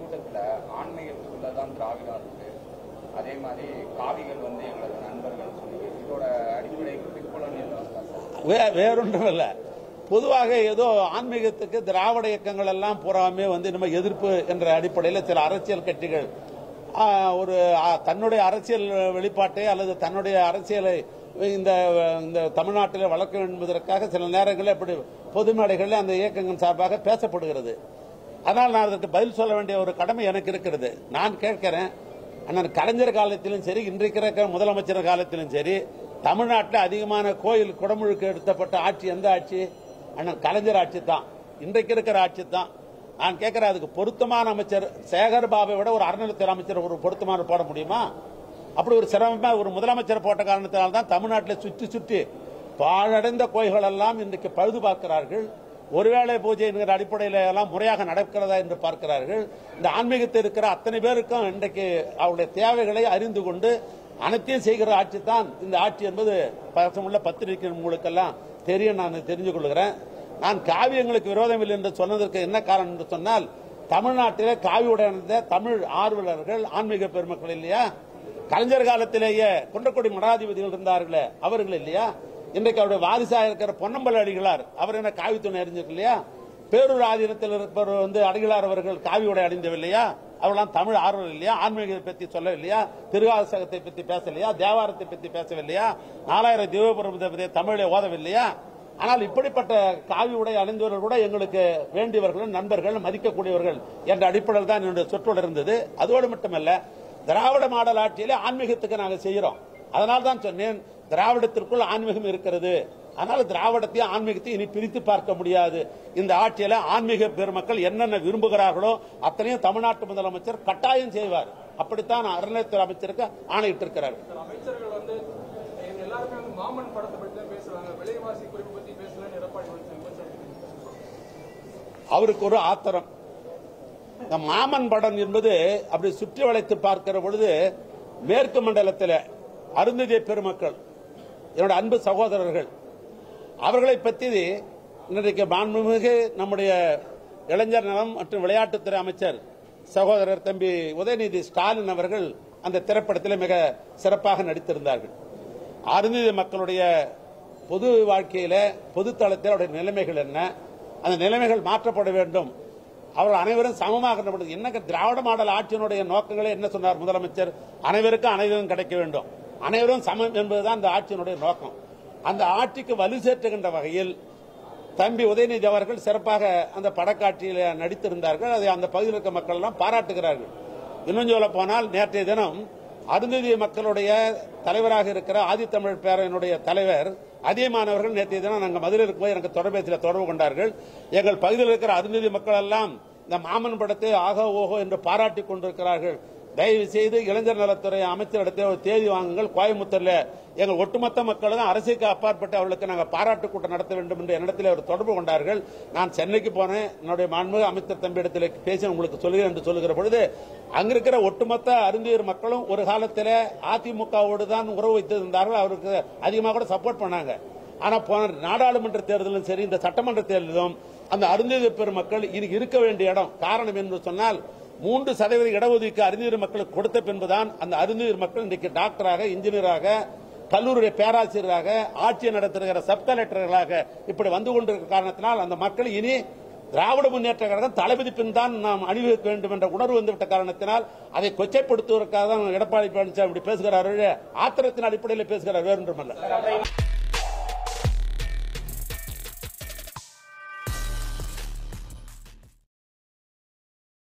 கூட்டத்துல ஆன்மீகத்துக்குள்ளதான் திராவிடம் இருக்கு அதே மாதிரி காவிகள் வந்து எங்களது நண்பர்கள் சொல்லி இதோட அடிப்படை பிற்புலன் என்ன சார் வே வேறொன்றும் இல்லை பொதுவாக ஏதோ ஆன்மீகத்துக்கு திராவிட இயக்கங்கள் எல்லாம் பூராமே வந்து நம்ம எதிர்ப்பு என்ற அடிப்படையில் சில அரசியல் கட்சிகள் ஆ, ஒரு ஆ, தன்னுடைய அரசியல் வெளிப்பாட்டை அல்லது தன்னுடைய அரசியலை இந்த இந்த தமிழ்நாட்டில் வளர்க்க வேண்டும் என்பதற்காக சில நேரங்களில் இப்படி பொது மேடைகளில் அந்த இயக்கங்கள் சார்பாக பேசப்படுகிறது ஆனால் நான் அதற்கு பதில் சொல்ல வேண்டிய ஒரு கடமை எனக்கு இருக்கிறது நான் கேட்கிறேன் அண்ணன் கலைஞர் காலத்திலும் சரி இன்றைக்கு இருக்கிற முதலமைச்சர் காலத்திலும் சரி தமிழ்நாட்டில் அதிகமான கோயில் குடமுழுக்கு எடுத்தப்பட்ட ஆட்சி எந்த ஆட்சி அண்ணன் கலைஞர் ஆட்சி தான் இன்றைக்கு இருக்கிற ஆட்சி தான் நான் கேட்கிறேன் அதுக்கு பொருத்தமான அமைச்சர் சேகர் பாபை விட ஒரு அறநிலையத்துறை அமைச்சர் ஒரு பொருத்தமான போட முடியுமா அப்படி ஒரு சிரமமா ஒரு முதலமைச்சர் போட்ட காரணத்தினால தான் தமிழ்நாட்டில் சுற்றி சுற்றி பாழடைந்த கோயில்கள் எல்லாம் இன்றைக்கு பழுது பார்க்கிறார்கள் ஒருவேளை பூஜை என்கிற அடிப்படையில் எல்லாம் முறையாக நடக்கிறதா என்று பார்க்கிறார்கள் இந்த ஆன்மீகத்தில் இருக்கிற அத்தனை பேருக்கும் இன்றைக்கு அவருடைய தேவைகளை அறிந்து கொண்டு அனைத்தையும் செய்கிற ஆட்சி தான் இந்த ஆட்சி என்பது பக்கமுள்ள பத்திரிகை உங்களுக்கெல்லாம் தெரியும் நான் தெரிஞ்சு கொள்கிறேன் நான் காவியங்களுக்கு விரோதம் இல்லை என்று சொன்னதற்கு என்ன காரணம் என்று சொன்னால் தமிழ்நாட்டிலே காவியுடன் இருந்த தமிழ் ஆர்வலர்கள் ஆன்மீக பெருமக்கள் இல்லையா கலைஞர் காலத்திலேயே குன்றக்குடி மடாதிபதிகள் இருந்தார்களே அவர்கள் இல்லையா இன்றைக்கு அவருடைய வாரிசாக இருக்கிற பொன்னம்பல அடிகளார் அவர் என்ன காவி துணை அறிஞர் இல்லையா பேரூர் ஆதீனத்தில் இருப்பவர் வந்து அடிகளார் அவர்கள் காவி உடை அணிந்தவில்லையா அவரெல்லாம் தமிழ் ஆர்வலர் இல்லையா ஆன்மீகத்தை பத்தி சொல்லவில்லையா திருவாசகத்தை பத்தி பேசலையா தேவாரத்தை பத்தி பேசவில்லையா நாலாயிரம் தீபபுரத்தை பத்தி தமிழை ஓதவில்லையா ஆனால் இப்படிப்பட்ட காவி உடை அணிந்தவர்கள் கூட எங்களுக்கு வேண்டியவர்கள் நண்பர்கள் மதிக்கக்கூடியவர்கள் என்ற அடிப்படையில் தான் என்னுடைய சொற்றொடர் இருந்தது அதோடு மட்டுமல்ல திராவிட மாடல் ஆட்சியிலே ஆன்மீகத்துக்கு நாங்கள் செய்கிறோம் அதனால தான் சொன்னேன் திராவிடத்திற்குள் ஆன்மீகம் இருக்கிறது அதனால திராவிடத்தையும் ஆன்மீகத்தையும் இனி பிரித்து பார்க்க முடியாது இந்த ஆட்சியில ஆன்மீக பெருமக்கள் என்னென்ன விரும்புகிறார்களோ அத்தனையும் தமிழ்நாட்டு முதலமைச்சர் கட்டாயம் செய்வார் அப்படித்தான் அறநிலையத்துறை அமைச்சருக்கு ஆணையிட்டு இருக்கிறார் சார், அமைச்சர்கள் வந்து இவங்க எல்லாருமே வந்து மாமன் படத்தை பத்தி தான் பேசுறாங்க விலைவாசி குறிப்பு பத்தி பேசலன்னு எடப்பாடி பழனிசாமி விமர்சனம் அவருக்கு ஒரு ஆத்திரம் இந்த மாமன் படம் என்பது அப்படி சுற்றி வளைத்து பார்க்கிற பொழுது மேற்கு மண்டலத்தில் அருந்ததிய பெருமக்கள் என்னோட அன்பு சகோதரர்கள் அவர்களை பற்றி இன்றைக்கு மாண்புமிகு நம்முடைய இளைஞர் நலம் மற்றும் விளையாட்டுத்துறை அமைச்சர் சகோதரர் தம்பி உதயநிதி ஸ்டாலின் அவர்கள் அந்த திரைப்படத்தில் மிக சிறப்பாக நடித்திருந்தார்கள் அருந்ததி மக்களுடைய பொது வாழ்க்கையில பொது தளத்தில் அவருடைய நிலைமைகள் என்ன அந்த நிலைமைகள் மாற்றப்பட வேண்டும் அவர்கள் அனைவரும் சமமாக நடப்பது என்ன திராவிட மாடல் ஆட்சியினுடைய நோக்கங்களே என்ன சொன்னார் முதலமைச்சர் அனைவருக்கும் அனைவரும் கிடைக்க வேண்டும் அனைவரும் சமம் என்பதுதான் அந்த ஆட்சியினுடைய நோக்கம் அந்த ஆட்சிக்கு வலு சேர்த்துகின்ற வகையில் தம்பி உதயநிதி அவர்கள் சிறப்பாக அந்த படக்காட்சியில் நடித்திருந்தார்கள் அதை அந்த பகுதியில் இருக்க மக்கள் எல்லாம் பாராட்டுகிறார்கள் இன்னும் சொல்ல போனால் நேற்றைய தினம் அருந்ததி மக்களுடைய தலைவராக இருக்கிற ஆதித்தமிழ் பேரனுடைய தலைவர் அதிகமானவர்கள் நேற்றைய தினம் நாங்கள் மதுரைக்கு போய் எனக்கு தொலைபேசியில் தொடர்பு கொண்டார்கள் எங்கள் பகுதியில் இருக்கிற அருந்ததி மக்கள் எல்லாம் இந்த மாமன் படத்தை ஆகோ ஓஹோ என்று பாராட்டி கொண்டிருக்கிறார்கள் தயவு செய்து இளைஞர் நலத்துறை அமைச்சரிடத்தில் ஒரு தேதி வாங்குங்கள் கோயம்புத்தூர்ல எங்கள் ஒட்டுமொத்த மக்களும் அரசுக்கு அப்பாற்பட்டு அவர்களுக்கு நாங்கள் பாராட்டு கூட்டம் நடத்த வேண்டும் என்று என்னிடத்தில் அவர் தொடர்பு கொண்டார்கள் நான் சென்னைக்கு போனேன் என்னுடைய மாண்புமிகு அமைச்சர் தம்பியிடத்தில் பேசி உங்களுக்கு சொல்கிறேன் என்று சொல்லுகிற பொழுது அங்கிருக்கிற ஒட்டுமொத்த அருந்தியர் மக்களும் ஒரு காலத்தில் அதிமுகவோடு தான் உறவு வைத்திருந்தார்கள் அவருக்கு அதிகமாக கூட சப்போர்ட் பண்ணாங்க ஆனா போன நாடாளுமன்ற தேர்தலும் சரி இந்த சட்டமன்ற தேர்தலும் அந்த அருந்ததி பெருமக்கள் இனி இருக்க வேண்டிய இடம் காரணம் என்று சொன்னால் மூன்று சதவீத இடஒதுக்கீடு அறிஞர் மக்களுக்கு கொடுத்த பின்புதான் அந்த அறிஞர் மக்கள் இன்றைக்கு டாக்டராக இன்ஜினியராக கல்லூரி பேராசிரியராக ஆட்சி நடத்துகிற சப் கலெக்டர்களாக இப்படி வந்து கொண்டிருக்கிற காரணத்தினால் அந்த மக்கள் இனி திராவிட முன்னேற்ற கழகம் தளபதி பின் தான் நாம் அணிவகுக்க வேண்டும் என்ற உணர்வு வந்துவிட்ட காரணத்தினால் அதை கொச்சைப்படுத்துவதற்காக தான் எடப்பாடி பழனிசாமி இப்படி பேசுகிறார்கள் ஆத்திரத்தின் அடிப்படையில் பேசுகிறார் வேறொன்றுமல்ல